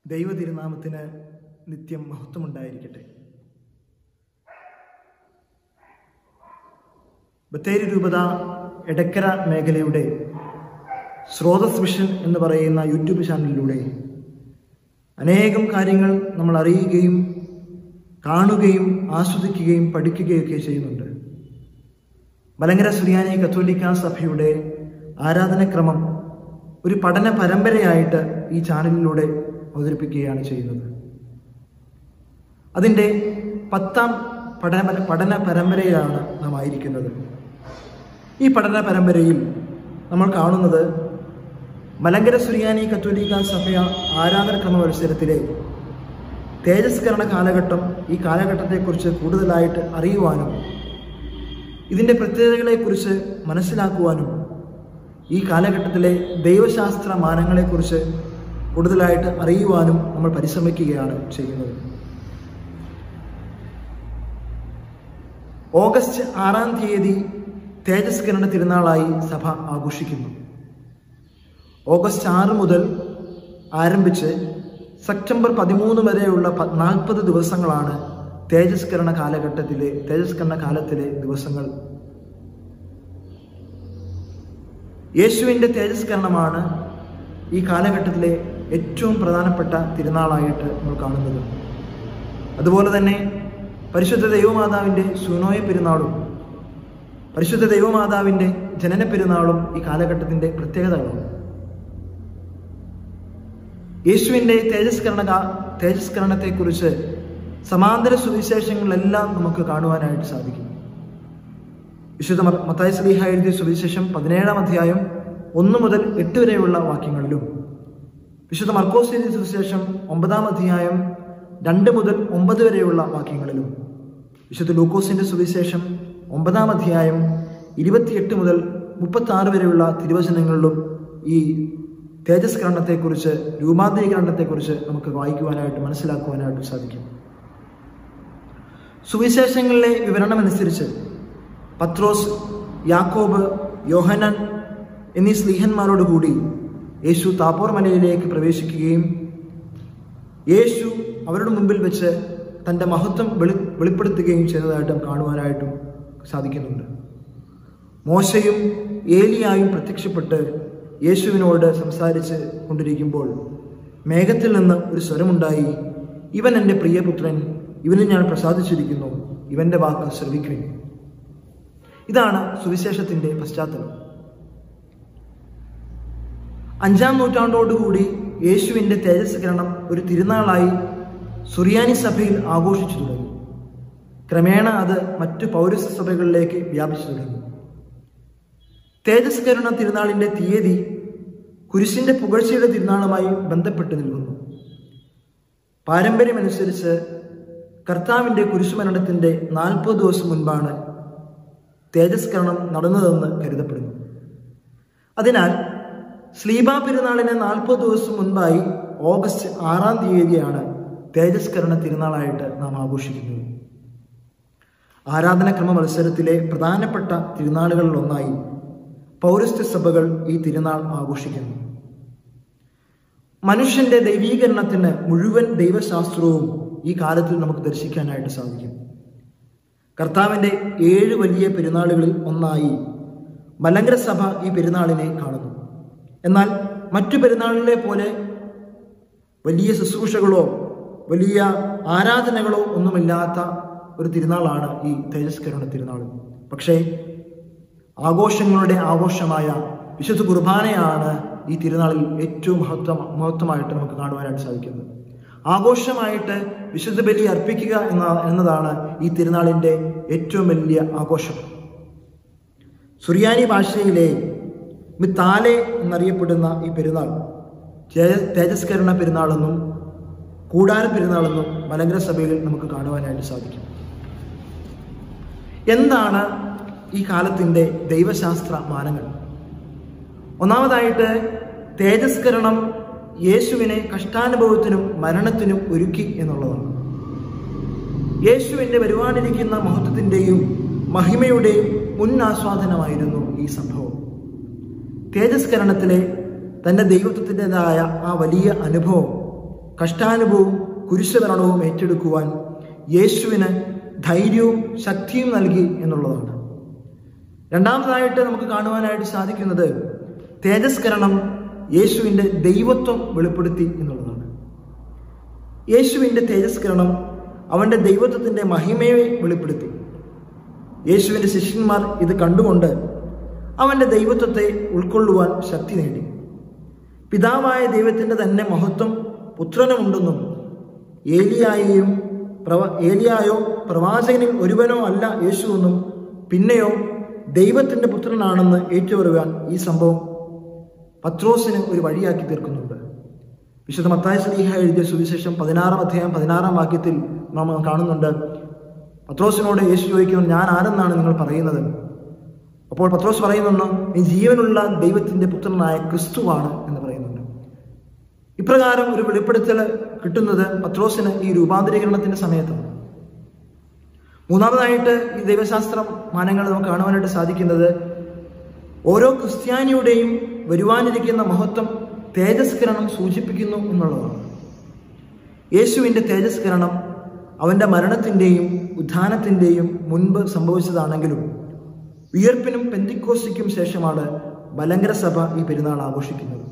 ദൈവ തിരുനാമത്തിന് നിത്യം മഹത്വമുണ്ടായിരിക്കട്ടെ ബത്തേരി രൂപത എടക്കര മേഖലയുടെ സ്രോതസ് വിഷൻ എന്ന് പറയുന്ന യൂട്യൂബ് ചാനലിലൂടെ അനേകം കാര്യങ്ങൾ നമ്മൾ അറിയുകയും കാണുകയും ആസ്വദിക്കുകയും പഠിക്കുകയൊക്കെ ചെയ്യുന്നുണ്ട് മലങ്കര സുറിയാനി കത്തോലിക്ക സഭയുടെ ആരാധനക്രമം ഒരു പഠന പരമ്പരയായിട്ട് ഈ ചാനലിലൂടെ അവതരിപ്പിക്കുകയാണ് ചെയ്യുന്നത് അതിൻ്റെ പത്താം പഠന പഠന പരമ്പരയിലാണ് നാം ആയിരിക്കുന്നത് ഈ പഠന പരമ്പരയിൽ നമ്മൾ കാണുന്നത് മലങ്കര സുറിയാനി കത്തോലിക്ക സഭ ആരാധനക്രമ മത്സരത്തിലെ തേജസ്കരണ കാലഘട്ടം ഈ കാലഘട്ടത്തെക്കുറിച്ച് കൂടുതലായിട്ട് അറിയുവാനും ഇതിൻ്റെ പ്രത്യേകതകളെക്കുറിച്ച് മനസ്സിലാക്കുവാനും ഈ കാലഘട്ടത്തിലെ ദൈവശാസ്ത്ര മാനങ്ങളെക്കുറിച്ച് കൂടുതലായിട്ട് അറിയുവാനും നമ്മൾ പരിശ്രമിക്കുകയാണ് ചെയ്യുന്നത് ഓഗസ്റ്റ് ആറാം തീയതി തേജസ്കരണ തിരുനാളായി സഭ ആഘോഷിക്കുന്നു ഓഗസ്റ്റ് ആറ് മുതൽ ആരംഭിച്ച് സെപ്റ്റംബർ പതിമൂന്ന് വരെയുള്ള നാൽപ്പത് ദിവസങ്ങളാണ് തേജസ്കരണ കാലഘട്ടത്തിലെ തേജസ്കരണ കാലത്തിലെ ദിവസങ്ങൾ യേശുവിൻ്റെ തേജസ്കരണമാണ് ഈ കാലഘട്ടത്തിലെ ഏറ്റവും പ്രധാനപ്പെട്ട തിരുനാളായിട്ട് നമ്മൾ കാണുന്നത് അതുപോലെ തന്നെ പരിശുദ്ധ ദൈവമാതാവിൻ്റെ സുനോയ പെരുന്നാളും പരിശുദ്ധ ദൈവമാതാവിൻ്റെ ജനന പെരുന്നാളും ഈ കാലഘട്ടത്തിൻ്റെ പ്രത്യേകതകളാണ് യേശുവിൻ്റെ തേജസ്കരണ തേജസ്കരണത്തെക്കുറിച്ച് സമാന്തര സുവിശേഷങ്ങളിലെല്ലാം നമുക്ക് കാണുവാനായിട്ട് സാധിക്കും വിശുദ്ധ മത്തായ സ്ലീഹ എഴുതിയ സുവിശേഷം പതിനേഴാം അധ്യായം ഒന്ന് മുതൽ എട്ട് വരെയുള്ള വാക്യങ്ങളിലും വിശുദ്ധ മർക്കോസ് എഴുതിയ സുവിശേഷം ഒമ്പതാം അധ്യായം രണ്ട് മുതൽ ഒമ്പത് വരെയുള്ള വാക്യങ്ങളിലും വിശുദ്ധ ലൂക്കോസിന്റെ സുവിശേഷം ഒമ്പതാം അധ്യായം ഇരുപത്തിയെട്ട് മുതൽ മുപ്പത്തി ആറ് വരെയുള്ള തിരുവചനങ്ങളിലും ഈ തേജസ്കരണത്തെക്കുറിച്ച് രൂപാന്തരീകരണത്തെക്കുറിച്ച് നമുക്ക് വായിക്കുവാനായിട്ട് മനസ്സിലാക്കുവാനായിട്ട് സാധിക്കും സുവിശേഷങ്ങളിലെ വിവരണമനുസരിച്ച് പത്രോസ് യാക്കോബ് യോഹനൻ എന്നീ സ്ലീഹന്മാരോടുകൂടി യേശു താപ്പോർ മലയിലേക്ക് പ്രവേശിക്കുകയും യേശു അവരുടെ മുമ്പിൽ വെച്ച് തൻ്റെ മഹത്വം വെളി വെളിപ്പെടുത്തുകയും ചെയ്തതായിട്ടും കാണുവാനായിട്ടും സാധിക്കുന്നുണ്ട് മോശയും ഏലിയായും പ്രത്യക്ഷപ്പെട്ട് യേശുവിനോട് സംസാരിച്ച് കൊണ്ടിരിക്കുമ്പോൾ മേഘത്തിൽ നിന്ന് ഒരു സ്വരമുണ്ടായി ഇവൻ എൻ്റെ പ്രിയപുത്രൻ ഇവനിൽ ഞാൻ പ്രസാദിച്ചിരിക്കുന്നു ഇവൻ്റെ വാക്ക് ശ്രവിക്കുവിൻ ഇതാണ് സുവിശേഷത്തിൻ്റെ പശ്ചാത്തലം അഞ്ചാം നൂറ്റാണ്ടോടുകൂടി യേശുവിൻ്റെ തേജസ്കരണം ഒരു തിരുനാളായി സുറിയാനി സഭയിൽ ആഘോഷിച്ചു തുടങ്ങി ക്രമേണ അത് മറ്റു പൗരസ്യ സഭകളിലേക്ക് വ്യാപിച്ചു തുടങ്ങി തേജസ്കരണ തിരുനാളിൻ്റെ തീയതി കുരിശിന്റെ പുകഴ്ചയുടെ തിരുനാളുമായി ബന്ധപ്പെട്ട് നിൽക്കുന്നു പാരമ്പര്യമനുസരിച്ച് കർത്താവിൻ്റെ കുരിശുമരണത്തിൻ്റെ നാൽപ്പത് ദിവസം മുൻപാണ് തേജസ്കരണം നടന്നതെന്ന് കരുതപ്പെടുന്നു അതിനാൽ സ്ലീബ പെരുന്നാളിന് നാൽപ്പത് ദിവസം മുൻപായി ഓഗസ്റ്റ് ആറാം തീയതിയാണ് തേജസ്കരണ തിരുനാളായിട്ട് നാം ആഘോഷിക്കുന്നത് ആരാധനക്രമ മത്സരത്തിലെ പ്രധാനപ്പെട്ട തിരുനാളുകളിൽ ഒന്നായി പൗരസ്ത്യ സഭകൾ ഈ തിരുനാൾ ആഘോഷിക്കുന്നു മനുഷ്യന്റെ ദൈവീകരണത്തിന് മുഴുവൻ ദൈവശാസ്ത്രവും ഈ കാലത്തിൽ നമുക്ക് ദർശിക്കാനായിട്ട് സാധിക്കും കർത്താവിൻ്റെ ഏഴ് വലിയ പെരുന്നാളുകളിൽ ഒന്നായി മലങ്കര സഭ ഈ പെരുന്നാളിനെ കാണുന്നു എന്നാൽ മറ്റു പെരുന്നാളിലെ പോലെ വലിയ ശുശ്രൂഷകളോ വലിയ ആരാധനകളോ ഒന്നുമില്ലാത്ത ഒരു തിരുനാളാണ് ഈ തേജസ്കരണ തിരുനാൾ പക്ഷേ ആഘോഷങ്ങളുടെ ആഘോഷമായ വിശുദ്ധ കുർബാനയാണ് ഈ തിരുനാളിൽ ഏറ്റവും മഹത്വം മഹത്വമായിട്ട് നമുക്ക് കാണുവാനായിട്ട് സാധിക്കുന്നത് ആഘോഷമായിട്ട് വിശുദ്ധ ബലി അർപ്പിക്കുക എന്ന എന്നതാണ് ഈ തിരുനാളിൻ്റെ ഏറ്റവും വലിയ ആഘോഷം സുറിയാനി ഭാഷയിലെ മിത്താലെ എന്നറിയപ്പെടുന്ന ഈ പെരുന്നാൾ തേജസ്കരണ പെരുന്നാളെന്നും കൂടാര പെരുന്നാളെന്നും മലങ്കര സഭയിൽ നമുക്ക് കാണുവാനായിട്ട് സാധിക്കും എന്താണ് ഈ കാലത്തിൻ്റെ ദൈവശാസ്ത്ര മാനങ്ങൾ ഒന്നാമതായിട്ട് തേജസ്കരണം യേശുവിനെ കഷ്ടാനുഭവത്തിനും മരണത്തിനും ഒരുക്കി എന്നുള്ളതാണ് യേശുവിൻ്റെ വരുവാനിരിക്കുന്ന മഹത്വത്തിൻ്റെയും മഹിമയുടെയും മുന്നാസ്വാദനമായിരുന്നു ഈ സംഭവം തേജസ്കരണത്തിലെ തൻ്റെ ദൈവത്വത്തിൻ്റെതായ ആ വലിയ അനുഭവം കഷ്ടാനുഭവവും കുരിശുഭരണവും ഏറ്റെടുക്കുവാൻ യേശുവിന് ധൈര്യവും ശക്തിയും നൽകി എന്നുള്ളതാണ് രണ്ടാമതായിട്ട് നമുക്ക് കാണുവാനായിട്ട് സാധിക്കുന്നത് തേജസ്കരണം യേശുവിൻ്റെ ദൈവത്വം വെളിപ്പെടുത്തി എന്നുള്ളതാണ് യേശുവിൻ്റെ തേജസ്കരണം അവൻ്റെ ദൈവത്വത്തിൻ്റെ മഹിമയെ വെളിപ്പെടുത്തി യേശുവിൻ്റെ ശിഷ്യന്മാർ ഇത് കണ്ടുകൊണ്ട് അവൻ്റെ ദൈവത്വത്തെ ഉൾക്കൊള്ളുവാൻ ശക്തി നേടി പിതാവായ ദൈവത്തിൻ്റെ തന്നെ മഹത്വം പുത്രനുമുണ്ടെന്നും ഏലിയായെയും പ്രവ ഏലിയായോ പ്രവാചകനിൽ ഒരുവനോ അല്ല യേശുവെന്നും പിന്നെയോ ദൈവത്തിൻ്റെ പുത്രനാണെന്ന് ഏറ്റുപറയുവാൻ ഈ സംഭവം പത്രോസിന് ഒരു വഴിയാക്കി തീർക്കുന്നുണ്ട് വിശുദ്ധ മത്തായ ശ്രീഹ എഴുതിയ സുവിശേഷം പതിനാറാം അധ്യായം പതിനാറാം വാക്യത്തിൽ നാം കാണുന്നുണ്ട് പത്രോസിനോട് യേശു ചോദിക്കുന്നു ഞാൻ ആരെന്നാണ് നിങ്ങൾ പറയുന്നത് അപ്പോൾ പത്രോസ് പറയുന്നുണ്ട് നീ ജീവനുള്ള ദൈവത്തിന്റെ പുത്രനായ ക്രിസ്തുവാണ് എന്ന് പറയുന്നുണ്ട് ഇപ്രകാരം ഒരു വെളിപ്പെടുത്തൽ കിട്ടുന്നത് പത്രോസിന് ഈ രൂപാന്തരീകരണത്തിന്റെ സമയത്താണ് മൂന്നാമതായിട്ട് ഈ ദൈവശാസ്ത്രം മാനങ്ങൾ നമുക്ക് കാണുവാനായിട്ട് സാധിക്കുന്നത് ഓരോ ക്രിസ്ത്യാനിയുടെയും വരുവാനിരിക്കുന്ന മഹത്വം തേജസ്കരണം സൂചിപ്പിക്കുന്നു എന്നുള്ളതാണ് യേശുവിൻ്റെ തേജസ്കരണം അവൻ്റെ മരണത്തിൻ്റെയും ഉത്ഥാനത്തിൻ്റെയും മുൻപ് സംഭവിച്ചതാണെങ്കിലും ഉയർപ്പിനും പെന്തിക്കോസിക്കും ശേഷമാണ് മലങ്കര സഭ ഈ പെരുന്നാൾ ആഘോഷിക്കുന്നത്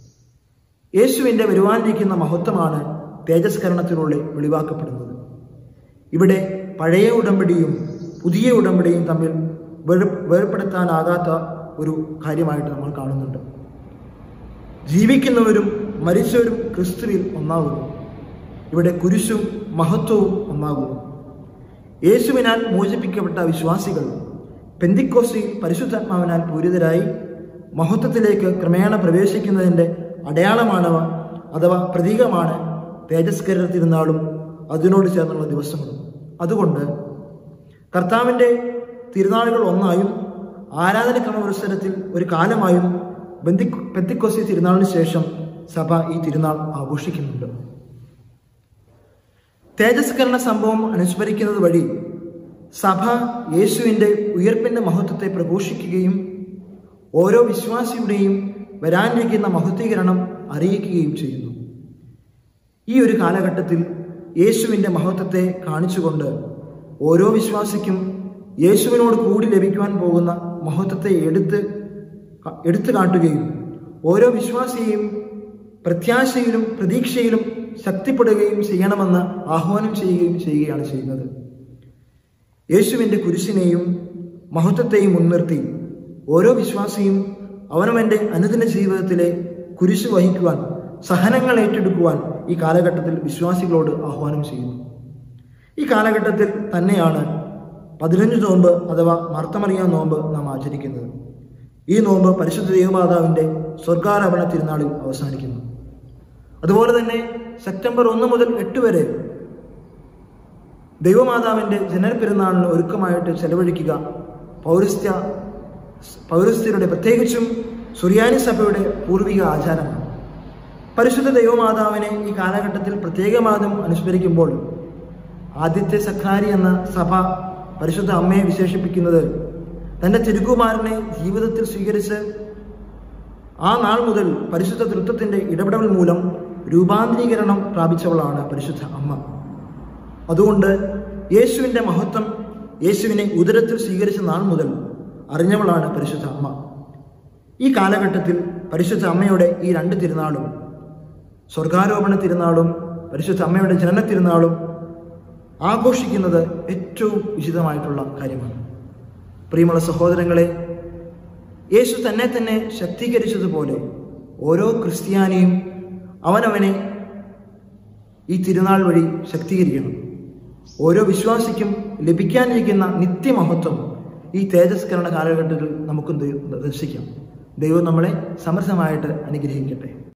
യേശുവിൻ്റെ വരുവാനിരിക്കുന്ന മഹത്വമാണ് തേജസ്കരണത്തിലൂടെ വെളിവാക്കപ്പെടുന്നത് ഇവിടെ പഴയ ഉടമ്പടിയും പുതിയ ഉടമ്പടിയും തമ്മിൽ വേർ വേർപ്പെടുത്താനാകാത്ത ഒരു കാര്യമായിട്ട് നമ്മൾ കാണുന്നുണ്ട് ജീവിക്കുന്നവരും മരിച്ചവരും ക്രിസ്തുവിൽ ഒന്നാകുന്നു ഇവിടെ കുരിശും മഹത്വവും ഒന്നാകുന്നു യേശുവിനാൽ മോചിപ്പിക്കപ്പെട്ട വിശ്വാസികൾ പെന്തിക്കോസിൽ പരിശുദ്ധാത്മാവിനാൽ പൂരിതരായി മഹത്വത്തിലേക്ക് ക്രമേണ പ്രവേശിക്കുന്നതിൻ്റെ അടയാളമാണവ അഥവാ പ്രതീകമാണ് തേജസ്കര തിരുനാളും അതിനോട് ചേർന്നുള്ള ദിവസങ്ങളും അതുകൊണ്ട് കർത്താവിൻ്റെ തിരുനാളുകൾ ഒന്നായും ആരാധനക്രമ പുരസ്സരത്തിൽ ഒരു കാലമായും ബന്ധി പെന്തിക്കോസി തിരുനാളിന് ശേഷം സഭ ഈ തിരുനാൾ ആഘോഷിക്കുന്നുണ്ട് തേജസ്കരണ സംഭവം അനുസ്മരിക്കുന്നത് വഴി സഭ യേശുവിൻ്റെ ഉയർപ്പിൻ്റെ മഹത്വത്തെ പ്രഘോഷിക്കുകയും ഓരോ വിശ്വാസിയുടെയും വരാനിരിക്കുന്ന മഹത്വീകരണം അറിയിക്കുകയും ചെയ്യുന്നു ഈ ഒരു കാലഘട്ടത്തിൽ യേശുവിൻ്റെ മഹത്വത്തെ കാണിച്ചുകൊണ്ട് ഓരോ വിശ്വാസിക്കും യേശുവിനോട് കൂടി ലഭിക്കുവാൻ പോകുന്ന മഹത്വത്തെ എടുത്ത് എടുത്തു കാട്ടുകയും ഓരോ വിശ്വാസിയെയും പ്രത്യാശയിലും പ്രതീക്ഷയിലും ശക്തിപ്പെടുകയും ചെയ്യണമെന്ന് ആഹ്വാനം ചെയ്യുകയും ചെയ്യുകയാണ് ചെയ്യുന്നത് യേശുവിൻ്റെ കുരിശിനെയും മഹത്വത്തെയും മുൻനിർത്തി ഓരോ വിശ്വാസിയും അവനവൻ്റെ അനുദിന ജീവിതത്തിലെ കുരിശ് വഹിക്കുവാൻ സഹനങ്ങൾ ഏറ്റെടുക്കുവാൻ ഈ കാലഘട്ടത്തിൽ വിശ്വാസികളോട് ആഹ്വാനം ചെയ്യുന്നു ഈ കാലഘട്ടത്തിൽ തന്നെയാണ് പതിനഞ്ച് നോമ്പ് അഥവാ മർത്തമറിയ നോമ്പ് നാം ആചരിക്കുന്നത് ഈ നോമ്പ് പരിശുദ്ധ ദേവമാതാവിൻ്റെ സ്വർഗാരോപണ തിരുനാളിൽ അവസാനിക്കുന്നു അതുപോലെ തന്നെ സെപ്റ്റംബർ ഒന്ന് മുതൽ എട്ട് വരെ ദൈവമാതാവിൻ്റെ ജനന പെരുന്നാളിന് ഒരുക്കമായിട്ട് ചെലവഴിക്കുക പൗരസ്ത്യ പൗരസ്ത്യരുടെ പ്രത്യേകിച്ചും സുറിയാനി സഭയുടെ പൂർവിക ആചാരമാണ് പരിശുദ്ധ ദൈവമാതാവിനെ ഈ കാലഘട്ടത്തിൽ പ്രത്യേകമാതും അനുസ്മരിക്കുമ്പോൾ ആദ്യത്തെ സഖാരി എന്ന സഭ പരിശുദ്ധ അമ്മയെ വിശേഷിപ്പിക്കുന്നത് തൻ്റെ തിരുക്കുമാരനെ ജീവിതത്തിൽ സ്വീകരിച്ച് ആ നാൾ മുതൽ പരിശുദ്ധ തൃത്വത്തിൻ്റെ ഇടപെടൽ മൂലം രൂപാന്തരീകരണം പ്രാപിച്ചവളാണ് പരിശുദ്ധ അമ്മ അതുകൊണ്ട് യേശുവിൻ്റെ മഹത്വം യേശുവിനെ ഉദരത്തിൽ സ്വീകരിച്ച നാൾ മുതൽ അറിഞ്ഞവളാണ് പരിശുദ്ധ അമ്മ ഈ കാലഘട്ടത്തിൽ പരിശുദ്ധ അമ്മയുടെ ഈ രണ്ട് തിരുനാളും സ്വർഗാരോപണ തിരുനാളും പരിശുദ്ധ അമ്മയുടെ ജനന തിരുനാളും ആഘോഷിക്കുന്നത് ഏറ്റവും ഉചിതമായിട്ടുള്ള കാര്യമാണ് പ്രിയമുള്ള സഹോദരങ്ങളെ യേശു തന്നെ തന്നെ ശക്തീകരിച്ചതുപോലെ ഓരോ ക്രിസ്ത്യാനിയും അവനവനെ ഈ തിരുനാൾ വഴി ശക്തീകരിക്കണം ഓരോ വിശ്വാസിക്കും ലഭിക്കാനിരിക്കുന്ന നിത്യമഹത്വം ഈ തേജസ്കരണ കാലഘട്ടത്തിൽ നമുക്കും ദർശിക്കാം ദൈവം നമ്മളെ സമൃദ്ധമായിട്ട് അനുഗ്രഹിക്കട്ടെ